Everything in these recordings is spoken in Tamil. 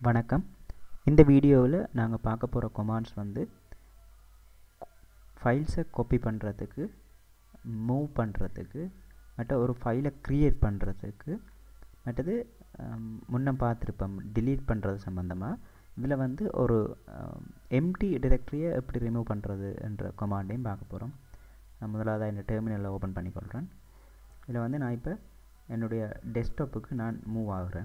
வணக்கம் இந்த வீடியோவில் நாங்கள் பார்க்க போகிற கொமாண்ட்ஸ் வந்து ஃபைல்ஸை காப்பி பண்ணுறதுக்கு மூவ் பண்ணுறதுக்கு மற்ற ஒரு ஃபைலை க்ரியேட் பண்ணுறதுக்கு மற்றது முன்ன பார்த்துருப்போம் delete பண்ணுறது சம்மந்தமாக இதில் வந்து ஒரு எம்டி டிரெக்டரியை எப்படி ரிமூவ் பண்ணுறது என்ற கொமாண்டையும் பார்க்க போகிறோம் நான் முதலாவதாக இந்த டெர்மினலில் ஓப்பன் பண்ணிக்கொள்கிறேன் இதில் வந்து நான் இப்போ என்னுடைய டெஸ்க்டாப்புக்கு நான் மூவ் ஆகுறேன்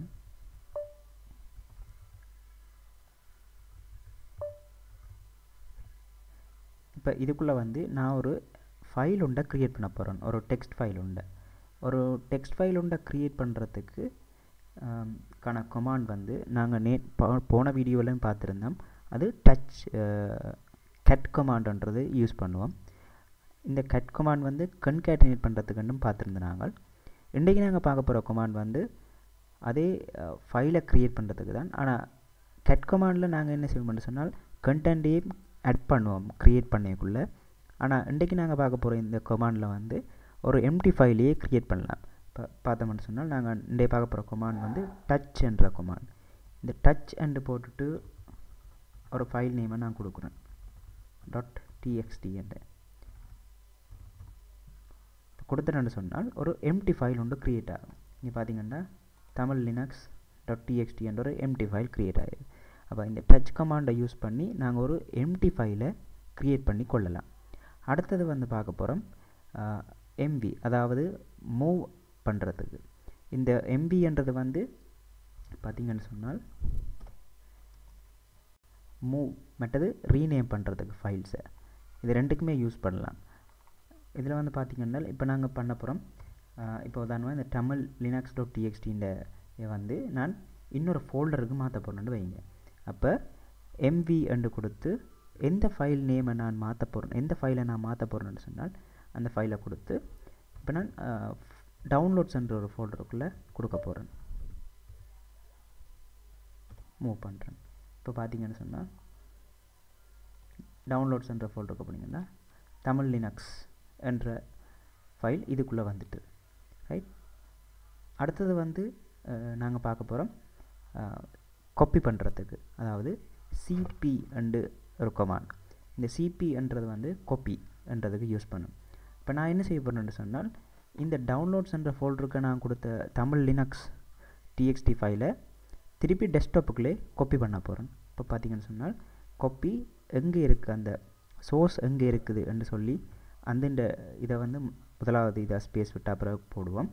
இப்போ இதுக்குள்ளே வந்து நான் ஒரு ஃபைல் உண்டை க்ரியேட் பண்ண போகிறேன் ஒரு டெக்ஸ்ட் ஃபைல் உண்டை ஒரு டெக்ஸ்ட் ஃபைல் உண்டை க்ரியேட் பண்ணுறதுக்கு கான கொமாண்ட் வந்து நாங்கள் நே போன வீடியோலையும் பார்த்துருந்தோம் அது டச் கட் கொமாண்டுன்றது யூஸ் பண்ணுவோம் இந்த கட் கொமாண்ட் வந்து கன்கேட்டினேட் பண்ணுறதுக்குன்னு பார்த்துருந்தோம் நாங்கள் இன்றைக்கி நாங்கள் பார்க்க போகிற கொமாண்ட் வந்து அதே ஃபைலை க்ரியேட் பண்ணுறதுக்கு தான் ஆனால் கட் கொமாண்டில் நாங்கள் என்ன செய்வோம்னு சொன்னால் கண்டென்ட்டையும் ஆட் பண்ணுவோம் க்ரியேட் பண்ணக்குள்ளே ஆனால் இன்றைக்கி நாங்கள் பார்க்க போகிற இந்த கொமாண்டில் வந்து ஒரு எம்டி ஃபைலையே க்ரியேட் பண்ணலாம் இப்போ பார்த்தோம்னு சொன்னால் நாங்கள் இன்றைய பார்க்க போகிற கொமாண்ட் வந்து டச் என்ற கொமாண்ட் இந்த டச் அண்டு போட்டுட்டு ஒரு ஃபைல் நேமை நான் கொடுக்குறேன் டாட் டிஎக்ஸ்டி என்ற கொடுத்துட்டேன்னு சொன்னால் ஒரு எம்டி ஃபைல் ஒன்று க்ரியேட் ஆகும் இங்கே பார்த்தீங்கன்னா தமிழ் லினக்ஸ் டாட் டிஎக்ஸ்டி என்ற ஒரு எம்டி ஃபைல் க்ரியேட் ஆகிடுது அப்போ இந்த டச் கமாண்டை யூஸ் பண்ணி நாங்கள் ஒரு எம்டி ஃபைலை க்ரியேட் பண்ணி கொள்ளலாம் அடுத்தது வந்து பார்க்க போகிறோம் எம்வி அதாவது மூவ் பண்ணுறதுக்கு இந்த எம்பின்றது வந்து பார்த்திங்கன்னு சொன்னால் மூவ் மற்றது ரீநேம் பண்ணுறதுக்கு ஃபைல்ஸை இது ரெண்டுக்குமே யூஸ் பண்ணலாம் இதில் வந்து பார்த்திங்கன்னா இப்போ நாங்கள் பண்ண போகிறோம் இப்போ உதாரணமாக இந்த தமிழ் லினக்ஸ் டாட் டிஎக்ஸ்டின்ற வந்து நான் இன்னொரு ஃபோல்டருக்கு மாற்ற போகிறேன்னு வைங்க அப்போ எம்வி என்று கொடுத்து எந்த ஃபைல் நேமை நான் மாற்ற போகிறேன் எந்த ஃபைலை நான் மாற்ற போகிறேன்னு சொன்னால் அந்த ஃபைலை கொடுத்து இப்போ நான் டவுன்லோட்ஸ்ன்ற ஒரு ஃபோல்டருக்குள்ளே கொடுக்க போகிறேன் மூவ் பண்ணுறேன் இப்போ பார்த்தீங்கன்னு சொன்னால் டவுன்லோட்ஸ்ன்ற ஃபோல்டருக்கு போனீங்கன்னா தமிழ் லினக்ஸ் என்ற ஃபைல் இதுக்குள்ளே வந்துட்டு ரைட் அடுத்தது வந்து நாங்கள் பார்க்க போகிறோம் காப்பி பண்ணுறதுக்கு அதாவது சிபி அண்டு ஒரு கொமாண்ட் இந்த சிபின்றது வந்து காப்பி என்றதுக்கு யூஸ் பண்ணும் இப்போ நான் என்ன செய்ய போகிறேன்னு சொன்னால் இந்த டவுன்லோட்ஸ் என்ற ஃபோல்டருக்கு நான் கொடுத்த தமிழ் லினக்ஸ் டிஎக்ஸ்டி ஃபைலை திருப்பி டெஸ்க்டாப்புக்குள்ளே காப்பி பண்ண போகிறேன் இப்போ பார்த்தீங்கன்னு சொன்னால் காப்பி எங்கே இருக்குது அந்த சோர்ஸ் எங்கே இருக்குது என்று சொல்லி அந்த இந்த இதை வந்து முதலாவது இதை ஸ்பேஸ் விட்ட பிறகு போடுவோம்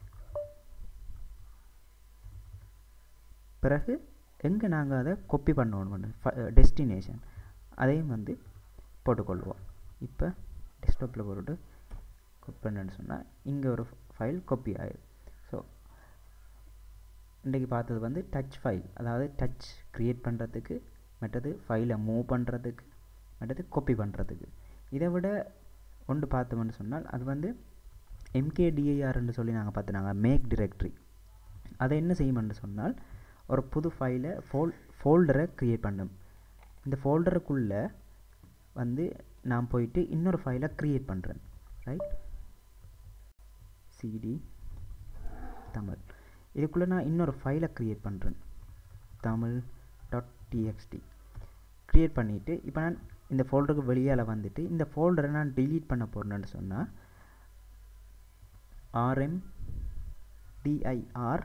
பிறகு எங்கே நாங்கள் அதை கொப்பி பண்ணணும் டெஸ்டினேஷன் அதையும் வந்து போட்டுக்கொள்வோம் இப்போ டெஸ்க்டாப்பில் போட்டு கொப்பி பண்ணுன்னு சொன்னால் இங்கே ஒரு ஃபைல் கொப்பி ஆயிடும் ஸோ இன்றைக்கி பார்த்தது வந்து டச் ஃபைல் அதாவது டச் க்ரியேட் பண்ணுறதுக்கு மற்றது ஃபைலை மூவ் பண்ணுறதுக்கு மற்றது கொப்பி பண்ணுறதுக்கு இதை விட ஒன்று பார்த்தோம்னு சொன்னால் அது வந்து எம்கேடிஐஆர்னு சொல்லி நாங்கள் பார்த்துனாங்க மேக் டிரெக்ட்ரி அதை என்ன செய்யும்னு சொன்னால் ஒரு புது ஃபைலை ஃபோல் ஃபோல்டரை க்ரியேட் பண்ணும் இந்த ஃபோல்டருக்குள்ளே வந்து நான் போயிட்டு இன்னொரு ஃபைலை க்ரியேட் பண்ணுறேன் ரைட் சிடி தமிழ் இதுக்குள்ளே நான் இன்னொரு ஃபைலை க்ரியேட் பண்ணுறேன் தமிழ் டாட் டிஎக்ஸ்டி க்ரியேட் பண்ணிவிட்டு இப்போ நான் இந்த ஃபோல்டருக்கு வெளியால் வந்துட்டு இந்த ஃபோல்டரை நான் டிலீட் பண்ண போகிறேன்னு சொன்னால் ஆர்எம் டிஐஆர்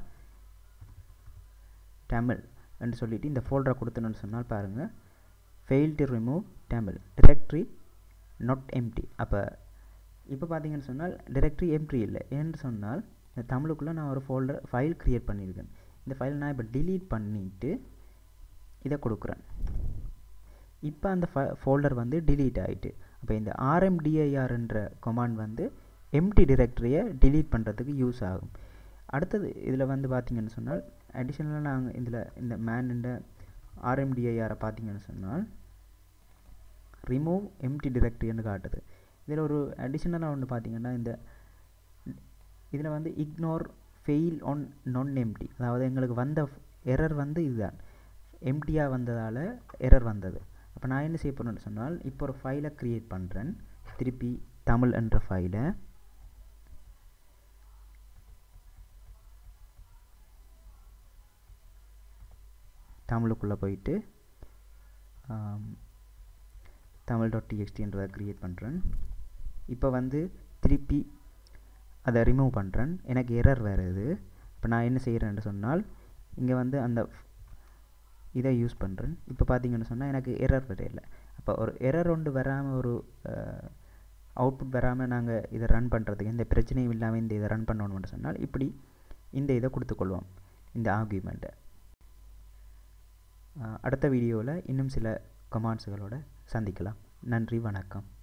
தமிழ் என்று சொல்லிவிட்டு இந்த ஃபோல்டரை கொடுத்தணுன்னு சொன்னால் பாருங்கள் fail to remove Tamil directory not empty அப்போ இப்போ பார்த்தீங்கன்னு சொன்னால் டிரெக்ட்ரி எம்டி இல்லை ஏன்னு சொன்னால் இந்த தமிழுக்குள்ளே நான் ஒரு ஃபோல்டர் ஃபைல் க்ரியேட் பண்ணியிருக்கேன் இந்த ஃபைல் நான் இப்போ டிலீட் பண்ணிவிட்டு இதை கொடுக்குறேன் இப்போ அந்த ஃப ஃபோல்டர் வந்து டிலீட் ஆகிட்டு அப்போ இந்த ஆர்எம்டிஐஆர்ன்ற கொமாண்ட் வந்து எம்டி டிரெக்டரியை டிலீட் பண்ணுறதுக்கு யூஸ் ஆகும் அடுத்தது இதில் வந்து பார்த்திங்கன்னு சொன்னால் அடிஷ்னலாக நாங்கள் இதில் இந்த மேனுண்ட ஆர்எம்டிஐஆரை பார்த்தீங்கன்னு சொன்னால் ரிமூவ் எம்டி டிரெக்டரின்னு காட்டுது இதில் ஒரு அடிஷ்னலாக ஒன்று பார்த்தீங்கன்னா இந்த இதில் வந்து ignore fail on non empty அதாவது எங்களுக்கு வந்த எரர் வந்து இதுதான் எம்டியாக வந்ததால் எரர் வந்தது அப்போ நான் என்ன செய்ய போகிறேன்னு சொன்னால் இப்போ ஒரு ஃபைலை க்ரியேட் பண்ணுறேன் திருப்பி தமிழ் என்ற ஃபைலை தமிழுக்குள்ளே போயிட்டு தமிழ் டாட் டிஎக்ஸ்டின்றதை க்ரியேட் பண்ணுறேன் இப்போ வந்து திருப்பி அதை ரிமூவ் பண்ணுறேன் எனக்கு எரர் வருது இப்போ நான் என்ன செய்கிறேன்னு சொன்னால் இங்கே வந்து அந்த இதை யூஸ் பண்ணுறேன் இப்போ பார்த்தீங்கன்னு சொன்னால் எனக்கு எரர் வரையில அப்போ ஒரு எரர் ஒன்று வராமல் ஒரு அவுட்புட் வராமல் நாங்கள் இதை ரன் பண்ணுறதுக்கு எந்த பிரச்சனையும் இல்லாமல் இந்த இதை ரன் பண்ணணும்னு சொன்னால் இப்படி இந்த இதை கொடுத்துக்கொள்வோம் இந்த ஆர்கியூமெண்ட்டை அடுத்த வீடியோவில் இன்னும் சில கமாண்ட்ஸுகளோட சந்திக்கலாம் நன்றி வணக்கம்